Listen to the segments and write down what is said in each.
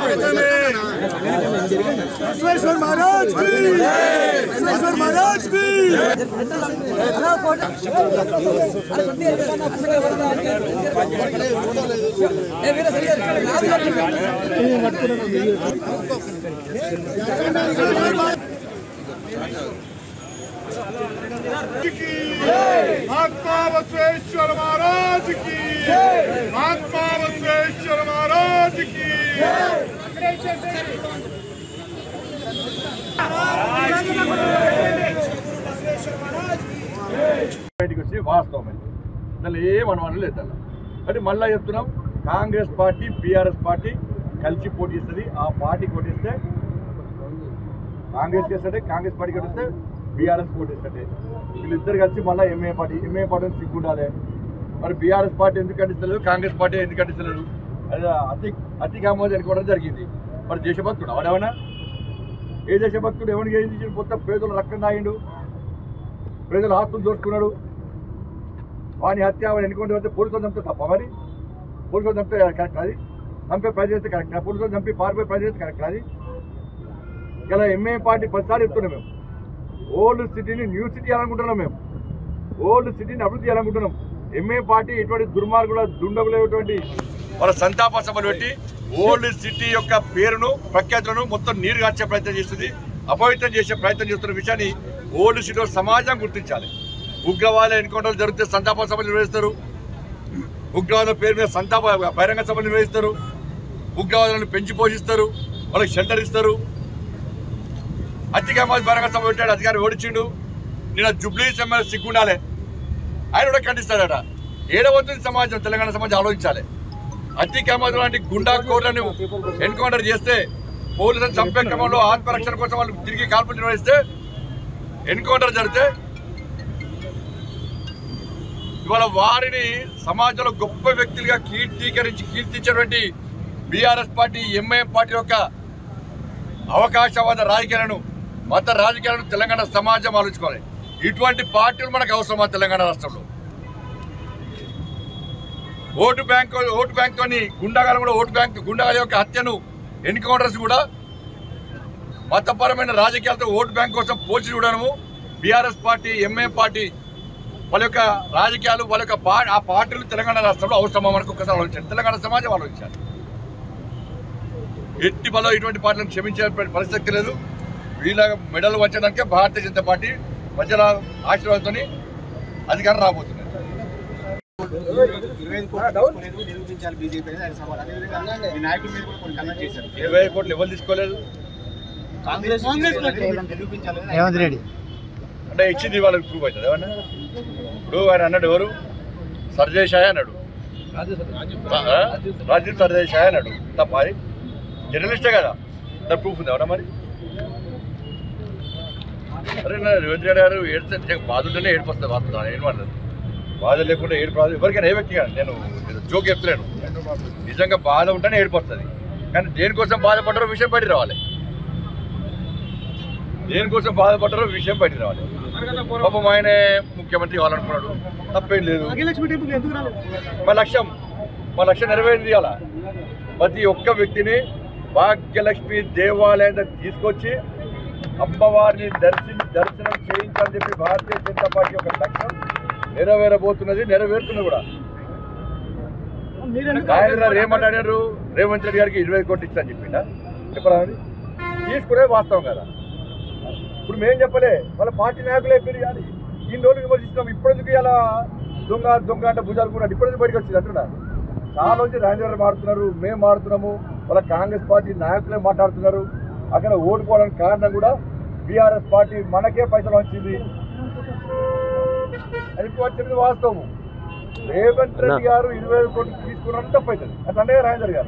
विश्वेश्वर महाराज की विश्वेश्वर महाराज की महात्मा बसवेश्वर महाराज की महात्मा बसवेश्वर महाराज की బయటికి వచ్చి వాస్తవం అది దానిలో ఏం అనుమానం లేదు దానిలో అంటే మళ్ళీ చెప్తున్నాం కాంగ్రెస్ పార్టీ బీఆర్ఎస్ పార్టీ కలిసి పోటీ ఇస్తుంది ఆ పార్టీ కొట్టిస్తే కాంగ్రెస్ చేస్తే కాంగ్రెస్ పార్టీ కొట్టిస్తే బీఆర్ఎస్ పోటీ ఇస్తే వీళ్ళిద్దరు కలిసి మళ్ళీ ఎంఏ పార్టీ ఎంఏ పార్టీ అని సిగ్గుండాలి మరి బీఆర్ఎస్ పార్టీ ఎందుకు ఖండిస్తలేదు కాంగ్రెస్ పార్టీ ఎందుకు ఖండిస్తలేదు అది అతి అతి కామోది అనుకోవడం జరిగింది మరి దేశభక్తుడు అవడేమన్నా ఏ దేశభక్తుడు ఎవరికి ఏం చేసి మొత్తం పేదలు రక్తం తాగిండు ప్రజలు ఆస్తులు దోచుకున్నాడు వాని హత్య వాడిని ఎన్నుకుంటే వస్తే పోలీసులు చంపితే తప్ప మరి పోలీసులు చంపితే కరెక్ట్ అది చంపే ప్రజలు చేస్తే కరెక్ట్ పోలీసులు చంపి పారిపోయే ప్రజలు చేస్తే కరెక్ట్ అది ఇలా ఎంఏ పార్టీ పదిసార్లు చెప్తున్నాం మేము ఓల్డ్ సిటీని న్యూ సిటీ చేయాలనుకుంటున్నాం మేము ఓల్డ్ సిటీని అభివృద్ధి చేయాలనుకుంటున్నాం ఎంఏ పార్టీ ఇటువంటి దుర్మార్గుల దుండగులైనటువంటి వాళ్ళ సంతాప సభలు పెట్టి ఓల్డ్ సిటీ యొక్క పేరును ప్రఖ్యాతులను మొత్తం నీరు గార్చే ప్రయత్నం చేస్తుంది అపవిత్రం చేసే ప్రయత్నం చేస్తున్న విషయాన్ని ఓల్డ్ సిటీలో సమాజం గుర్తించాలి ఉగ్రవాద ఎన్కౌంటర్లు జరిగితే సంతాప సభలు నిర్వహిస్తారు ఉగ్రవాదం పేరు మీద సంతాప బహిరంగ సభలు నిర్వహిస్తారు ఉగ్రవాదులను పెంచి పోషిస్తారు వాళ్ళకి షెల్టర్ ఇస్తారు అతిగా మంది బహిరంగ సభ పెట్టాడు అధికారి ఓడిచిండు నిన్న జుబ్లీ ఎమ్మెల్యే సిగ్గుండాలి ఆయన కూడా ఖండిస్తాడట ఏడవతుంది సమాజం తెలంగాణ సమాజం ఆలోచించాలి అతి కమదు లాంటి గుండా కోర్లను ఎన్కౌంటర్ చేస్తే పోలీసులు చంపే క్రమంలో ఆత్మరక్షణ కోసం వాళ్ళు తిరిగి కాల్పులు నిర్వహిస్తే ఎన్కౌంటర్ జరిగితే ఇవాళ వారిని సమాజంలో గొప్ప వ్యక్తులుగా కీర్తీకరించి కీర్తించినటువంటి బీఆర్ఎస్ పార్టీ ఎంఐఎం పార్టీ యొక్క అవకాశవాద రాజకీయాలను మత రాజకీయాలను తెలంగాణ సమాజం ఆలోచించుకోవాలి ఇటువంటి పార్టీలు మనకు అవసరమా తెలంగాణ రాష్ట్రంలో ఓటు బ్యాంక్ ఓటు బ్యాంక్ తోని గుండాగాలు కూడా ఓటు బ్యాంక్ గుండాగాల యొక్క హత్యను ఎన్కౌంటర్స్ కూడా మతపరమైన రాజకీయాలతో ఓటు బ్యాంక్ కోసం పోల్చి చూడడము బీఆర్ఎస్ పార్టీ ఎంఏ పార్టీ వాళ్ళ యొక్క రాజకీయాలు వాళ్ళ యొక్క పా ఆ పార్టీలు తెలంగాణ రాష్ట్రంలో అవసరమా మనకు ఒకసారి ఆలోచించాలి తెలంగాణ సమాజం ఆలోచించాలి ఎట్టి బలో ఇటువంటి పార్టీలను క్షమించే పరిస్థితి లేదు వీళ్ళ మెడలు వంచడానికే భారతీయ జనతా పార్టీ ప్రజల ఆశీర్వాదంతో అధికారం రాబోతుంది ఇరవై ఐదు కోట్లు తీసుకోలేదు, నిరూపించాలి బీజేపీ అనేది ఆయన సవాల్ అదేవిధంగా ఈ నాయకుల మీద కూడా కొన్ని కమెంట్ చేశారు ఇరవై కోట్లు ఎవరు తీసుకోలేదు కాంగ్రెస్ నిరూపించాలి రేవంత్ రెడ్డి అంటే ఇచ్చింది వాళ్ళకి ప్రూవ్ అవుతుంది ఏమన్నా ఇప్పుడు ఆయన అన్నాడు ఎవరు సర్జేశాయ్ అన్నాడు ఆ? రాజీవ్ సర్జేశాయ్ అన్నాడు తప్ప అది జర్నలిస్టే కదా దాని ప్రూఫ్ ఉంది అవునా మరి అరే నా రేవంత్ రెడ్డి గారు ఏడ్స్తే బాధ ఉంటేనే ఏడుపు వస్తుంది వాస్తవం ఏం అన్నది బాధ లేకుండా ఏడుపు రాదు ఎవరికైనా ఏ వ్యక్తి కానీ నేను జోక్ చెప్తలేను నిజంగా బాధ ఉంటేనే ఏడుపు వస్తుంది కానీ దేనికోసం బాధపడ్డారో విషయం బయట రావాలి దేనికోసం బాధపడ్డారో విషయం బయట రావాలి పాపం ఆయనే ముఖ్యమంత్రి కావాలనుకున్నాడు తప్పేం లేదు మా లక్ష్యం మా లక్ష్యం నెరవేరింది అలా ప్రతి ఒక్క వ్యక్తిని భాగ్యలక్ష్మి దేవాలయం దగ్గర తీసుకొచ్చి అమ్మవారిని దర్శన దర్శనం చేయించాలని చెప్పి భారతీయ జనతా పార్టీ యొక్క లక్ష్యం నెరవేరబోతున్నది నెరవేరుతున్నది కూడా ఆయన గారు ఏమన్నాడు రేవంత్ రెడ్డి గారికి ఇరవై కోట్లు ఇచ్చని చెప్పిందా చెప్పరా అది? తీసుకునే వాస్తవం కదా ఇప్పుడు మేం చెప్పలే వాళ్ళ పార్టీ నాయకులే పెరిగాలి ఈ రోజు విమర్శిస్తున్నాం ఇప్పటికి ఇలా దొంగ దొంగ అంటే భుజాలు కూడా ఇప్పటికి బయటకు వచ్చింది అంటున్నా చాలా నుంచి రాజేంద్ర మాడుతున్నారు మేము మాడుతున్నాము వాళ్ళ కాంగ్రెస్ పార్టీ నాయకులే మాట్లాడుతున్నారు అక్కడ ఓడిపోవడానికి కారణం కూడా బీఆర్ఎస్ పార్టీ మనకే పైసలు వచ్చింది అది ఇప్పుడు వచ్చింది వాస్తవం రేవంత్ రెడ్డి గారు ఇరవై ఐదు కోట్లు తీసుకున్నంత తప్పు అవుతుంది అది అన్నయ్య రాజేంద్ర గారు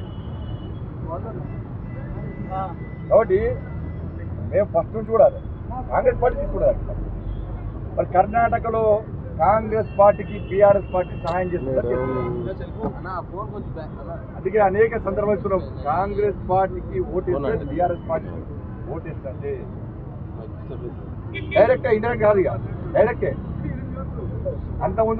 కాబట్టి మేము ఫస్ట్ నుంచి చూడాలి కాంగ్రెస్ పార్టీ తీసుకున్నారు మరి కర్ణాటకలో కాంగ్రెస్ పార్టీకి బీఆర్ఎస్ పార్టీ సహాయం చేస్తుంది అందుకే అనేక సందర్భాలు కాంగ్రెస్ పార్టీకి ఓటేస్తే బీఆర్ఎస్ పార్టీ ఓటేస్తే డైరెక్ట్ ఇండైరెక్ట్ కాదు ఇక డైరెక్టే అంతకుముందు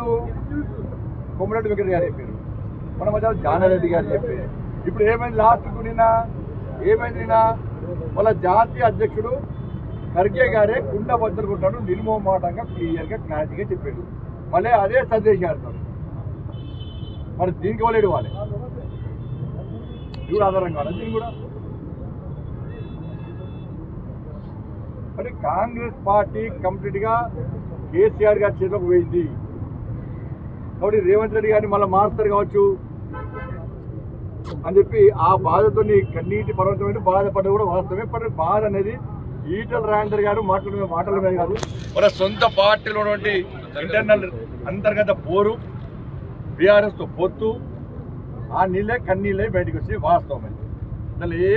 కొమ్మరెడ్డి వెంకట గారు చెప్పారు మన మధ్య జానారెడ్డి గారు చెప్పారు ఇప్పుడు ఏమైంది లాస్ట్ నిన్న ఏమైంది నిన్న వాళ్ళ జాతీయ అధ్యక్షుడు ఖర్గే గారే కుండ బద్దలు కొట్టాడు నిర్మోమాటంగా క్లియర్గా క్లారిటీగా చెప్పాడు మళ్ళీ అదే సందేశం ఆడతాడు మరి దీనికి వాళ్ళు ఇవ్వాలి ఇది కూడా ఆధారం కావాలి దీనికి కూడా మరి కాంగ్రెస్ పార్టీ కంప్లీట్ గా కేసీఆర్ గారి చేతిలోకి పోయింది కాబట్టి రేవంత్ రెడ్డి గారిని మళ్ళీ మారుస్తారు కావచ్చు అని చెప్పి ఆ బాధతో కన్నీటి పర్వతమైన బాధపడ్డ కూడా వాస్తవమే పడే బాధ అనేది ఈటల రాజేందర్ గారు మాట్లాడే మాటల మీద కాదు మన సొంత పార్టీలో ఉన్నటువంటి ఇంటర్నల్ అంతర్గత పోరు బీఆర్ఎస్తో పొత్తు ఆ నీళ్ళే కన్నీళ్ళే బయటకు వచ్చి వాస్తవమే దానిలో ఏ